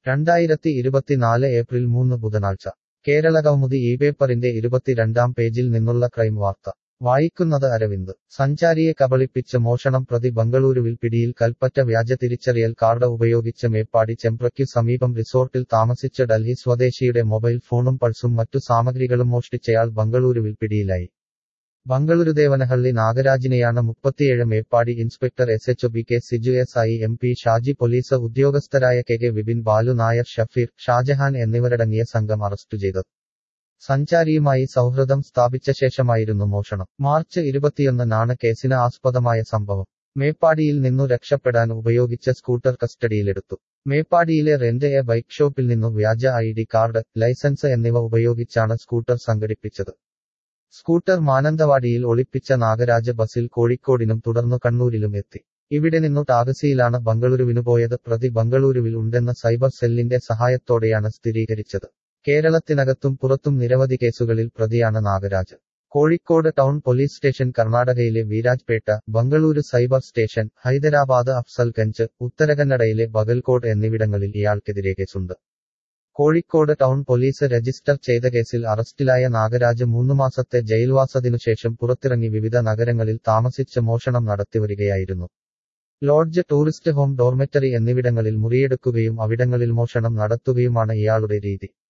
രണ്ടായിരത്തി ഇരുപത്തിനാല് ഏപ്രിൽ മൂന്ന് ബുധനാഴ്ച കേരളകൗമുദി ഈ പേപ്പറിന്റെ ഇരുപത്തിരണ്ടാം പേജിൽ നിന്നുള്ള ക്രൈം വാർത്ത വായിക്കുന്നത് അരവിന്ദ് സഞ്ചാരിയെ കബളിപ്പിച്ച് മോഷണം പ്രതി ബംഗളൂരുവിൽ പിടിയിൽ കൽപ്പറ്റ വ്യാജ തിരിച്ചറിയൽ കാർഡ് ഉപയോഗിച്ച് മേപ്പാടി ചെമ്പ്രയ്ക്കു സമീപം റിസോർട്ടിൽ താമസിച്ച ഡൽഹി സ്വദേശിയുടെ മൊബൈൽ ഫോണും പൾസും മറ്റു സാമഗ്രികളും മോഷ്ടിച്ചയാൾ ബംഗളൂരുവിൽ പിടിയിലായി ബംഗളൂരു ദേവനഹള്ളി നാഗരാജിനെയാണ് മുപ്പത്തിയേഴ് Meppadi inspector S H B K Siju S I M P Shaji police ഉദ്യോഗസ്ഥരായ കെ കെ വിപിൻ ബാലു നായർ ഷഫീർ ഷാജഹാൻ എന്നിവരടങ്ങിയ സംഘം അറസ്റ്റ് ചെയ്തത് സഞ്ചാരിയുമായി സൗഹൃദം സ്ഥാപിച്ച ശേഷമായിരുന്നു മോഷണം മാർച്ച് ഇരുപത്തിയൊന്നിനാണ് കേസിന് ആസ്പദമായ സംഭവം മേപ്പാടിയിൽ നിന്നു രക്ഷപ്പെടാൻ ഉപയോഗിച്ച സ്കൂട്ടർ കസ്റ്റഡിയിലെടുത്തു മേപ്പാടിയിലെ റെന്റ് എ ബൈക്ക് ഷോപ്പിൽ നിന്നു വ്യാജ ഐ ഡി കാർഡ് ലൈസൻസ് എന്നിവ ഉപയോഗിച്ചാണ് സ്കൂട്ടർ സംഘടിപ്പിച്ചത് സ്കൂട്ടർ മാനന്തവാടിയിൽ ഒളിപ്പിച്ച നാഗരാജ ബസിൽ കോഴിക്കോടിനും തുടർന്നു കണ്ണൂരിലും എത്തി ഇവിടെ നിന്നു ടാക്സിയിലാണ് ബംഗളൂരുവിനു പോയത് പ്രതി ബംഗളൂരുവിൽ ഉണ്ടെന്ന സൈബർ സെല്ലിന്റെ സഹായത്തോടെയാണ് സ്ഥിരീകരിച്ചത് കേരളത്തിനകത്തും പുറത്തും നിരവധി കേസുകളിൽ പ്രതിയാണ് Nagaraj Kozhikode town police station കർണാടകയിലെ വീരാജ്പേട്ട ബംഗളൂരു സൈബർ സ്റ്റേഷൻ ഹൈദരാബാദ് അഫ്സൽഗഞ്ച് ഉത്തരകന്നഡയിലെ ബഗൽകോട്ട് എന്നിവിടങ്ങളിൽ ഇയാൾക്കെതിരെ കേസുണ്ട് കോഴിക്കോട് ടൗൺ പോലീസ് രജിസ്റ്റർ ചെയ്ത കേസിൽ അറസ്റ്റിലായ നാഗരാജ് മൂന്നു മാസത്തെ ജയിൽവാസത്തിനുശേഷം പുറത്തിറങ്ങി വിവിധ നഗരങ്ങളിൽ താമസിച്ച് മോഷണം നടത്തിവരികയായിരുന്നു ലോഡ്ജ് ടൂറിസ്റ്റ് ഹോം ഡോർമെറ്ററി എന്നിവിടങ്ങളിൽ മുറിയെടുക്കുകയും അവിടങ്ങളിൽ മോഷണം നടത്തുകയുമാണ് ഇയാളുടെ രീതി